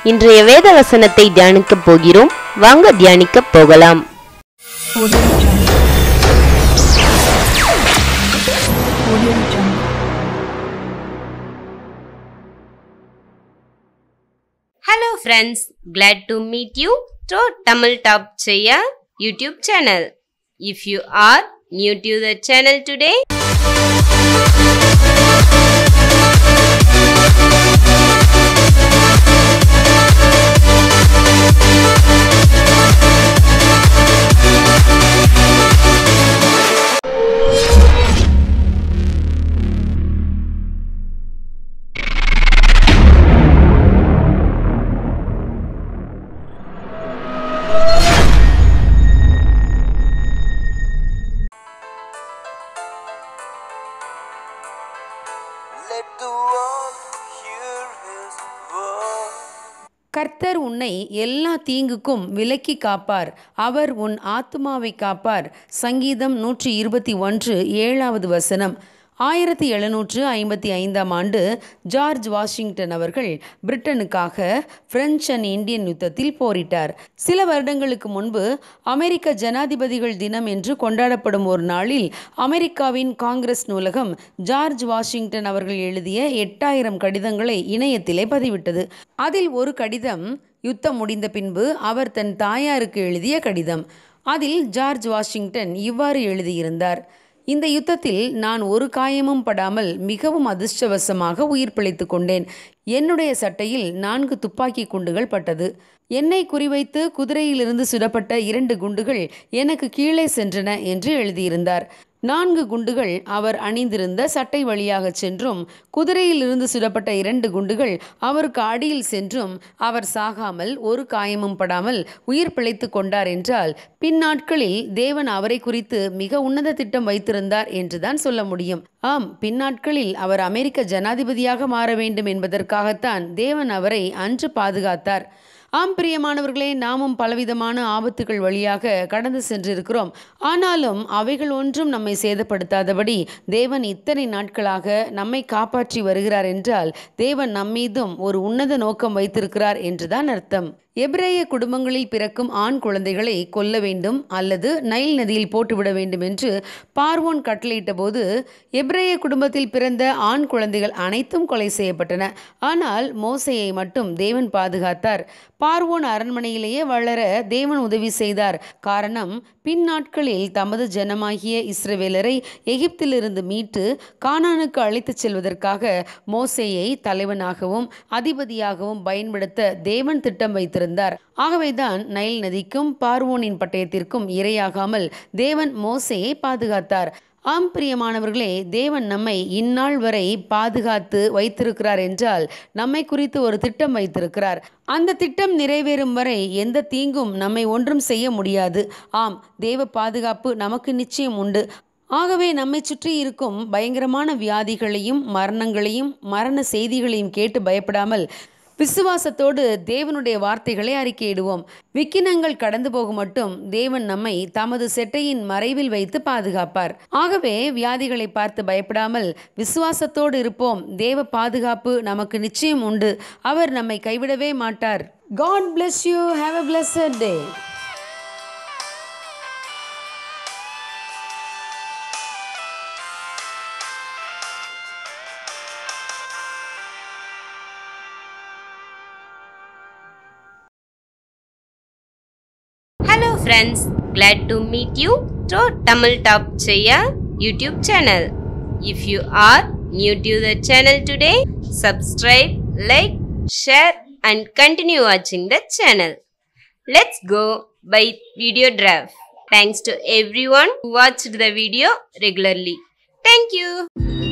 இன்றைய வேத வசனத்தை தியானிக்கப் போகிறோம் வாங்க தியானிக்கப் போகலாம் Audio Jungle. Audio Jungle. Hello friends, glad to meet you to Tamil Top Chaya YouTube channel. If you are new to the channel today, Let the world hear his word. கர்த்தர் உன்னை எல்லா தீங்குக்கும் விலக்கி காப்பார் அவர் உன் ஆத்துமாவை காப்பார் சங்கீதம் நூற்றி இருபத்தி ஒன்று ஏழாவது வசனம் ஆயிரத்தி எழுநூற்று ஐம்பத்தி ஐந்தாம் ஆண்டு ஜார்ஜ் வாஷிங்டன் அவர்கள் பிரிட்டனுக்காக பிரெஞ்சு அண்ட் இந்தியன் யுத்தத்தில் போரிட்டார் சில வருடங்களுக்கு முன்பு அமெரிக்க ஜனாதிபதிகள் தினம் என்று கொண்டாடப்படும் ஒரு நாளில் அமெரிக்காவின் காங்கிரஸ் நூலகம் ஜார்ஜ் வாஷிங்டன் அவர்கள் எழுதிய எட்டாயிரம் கடிதங்களை இணையத்திலே பதிவிட்டது அதில் ஒரு கடிதம் யுத்தம் முடிந்த பின்பு அவர் தன் தாயாருக்கு எழுதிய கடிதம் அதில் ஜார்ஜ் வாஷிங்டன் இவ்வாறு எழுதியிருந்தார் இந்த யுத்தத்தில் நான் ஒரு காயமும் படாமல் மிகவும் அதிர்ஷ்டவசமாக உயிர் பிழைத்துக் கொண்டேன் என்னுடைய சட்டையில் நான்கு துப்பாக்கி குண்டுகள் பட்டது என்னை குறிவைத்து குதிரையிலிருந்து சுடப்பட்ட இரண்டு குண்டுகள் எனக்கு கீழே சென்றன என்று எழுதியிருந்தார் நான்கு குண்டுகள் அவர் அணிந்திருந்த சட்டை வழியாக சென்றும் குதிரையிலிருந்து சுடப்பட்ட இரண்டு குண்டுகள் அவருக்கு அடியில் சென்றும் அவர் சாகாமல் ஒரு காயமும் படாமல் உயிர் பிழைத்து கொண்டார் என்றால் பின்னாட்களில் தேவன் அவரை குறித்து மிக உன்னத திட்டம் வைத்திருந்தார் என்றுதான் சொல்ல முடியும் ஆம் பின்னாட்களில் அவர் அமெரிக்க ஜனாதிபதியாக மாற வேண்டும் என்பதற்காகத்தான் தேவன் அவரை அன்று பாதுகாத்தார் ஆம் பிரியமானவர்களே நாமும் பலவிதமான ஆபத்துகள் வழியாக கடந்து சென்றிருக்கிறோம் ஆனாலும் அவைகள் ஒன்றும் நம்மை சேதப்படுத்தாதபடி தேவன் இத்தனை நாட்களாக நம்மை காப்பாற்றி வருகிறார் என்றால் தேவன் நம்மீதும் ஒரு உன்னத நோக்கம் வைத்திருக்கிறார் என்றுதான் அர்த்தம் எபிரேய குடும்பங்களில் பிறக்கும் ஆண் குழந்தைகளை கொல்ல வேண்டும் அல்லது நைல் நதியில் போட்டுவிட வேண்டும் என்று பார்வோன் கட்டளையிட்ட போது எபிரேய குடும்பத்தில் பிறந்த ஆண் குழந்தைகள் அனைத்தும் கொலை செய்யப்பட்டன ஆனால் மோசையை மட்டும் தேவன் பாதுகாத்தார் பார்வோன் அரண்மனையிலேயே வளர தேவன் உதவி செய்தார் காரணம் பின்னாட்களில் தமது ஜனமாகிய இஸ்ரவேலரை எகிப்திலிருந்து மீட்டு கானானுக்கு அழைத்துச் செல்வதற்காக மோசேயை தலைவனாகவும் அதிபதியாகவும் பயன்படுத்த தேவன் திட்டம் வைத்திருந்தார் ஆகவேதான் நைல் நதிக்கும் பார்வோனின் பட்டயத்திற்கும் இரையாகாமல் தேவன் மோசேயை பாதுகாத்தார் ஆம் பிரியமானவர்களே தேவன் நம்மை இந்நாள் வரை பாதுகாத்து வைத்திருக்கிறார் என்றால் நம்மை குறித்து ஒரு திட்டம் வைத்திருக்கிறார் அந்த திட்டம் நிறைவேறும் வரை எந்த தீங்கும் நம்மை ஒன்றும் செய்ய முடியாது ஆம் தேவ பாதுகாப்பு நமக்கு நிச்சயம் உண்டு ஆகவே நம்மை சுற்றி இருக்கும் பயங்கரமான வியாதிகளையும் மரணங்களையும் மரண செய்திகளையும் கேட்டு பயப்படாமல் விசுவாசத்தோடு தேவனுடைய வார்த்தைகளை அறிக்கையிடுவோம் விக்கினங்கள் கடந்து போக மட்டும் தேவன் நம்மை தமது செட்டையின் மறைவில் வைத்து பாதுகாப்பார் ஆகவே வியாதிகளை பார்த்து பயப்படாமல் விசுவாசத்தோடு இருப்போம் தேவ பாதுகாப்பு நமக்கு நிச்சயம் உண்டு அவர் நம்மை கைவிடவே மாட்டார் God bless you have a blessed day Hello friends, glad to meet you to Tamil Top Chaya YouTube channel. If you are new to the channel today, subscribe, like, share and continue watching the channel. Let's go by video draft. Thanks to everyone who watched the video regularly. Thank you.